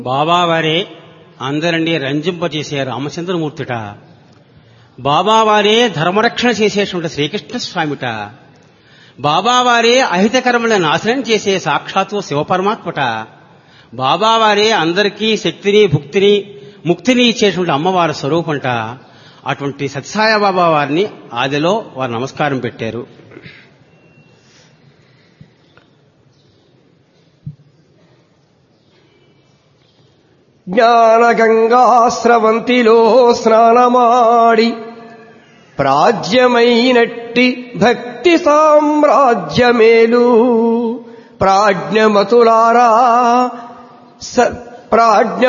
బాబావారే అందరినీ రంజింపజేసే రామచంద్రమూర్తిట బాబావారే ధర్మరక్షణ చేసేటువంటి శ్రీకృష్ణ స్వామిట బాబావారే అహితకర్మలను నాశనం చేసే సాక్షాత్తు శివపరమాత్మట బాబావారే అందరికీ శక్తిని భుక్తిని ముక్తిని ఇచ్చేటువంటి అమ్మవారి స్వరూపంట అటువంటి సత్సాయ బాబా వారిని ఆదిలో వారు నమస్కారం పెట్టారు జ్ఞానగంగాస్రవంతిలో స్నానమాడి ప్రాజ్యమైనట్టి భక్తి సామ్రాజ్యమేలు ప్రాజ్ఞమతులారా స ప్రాజ్ఞ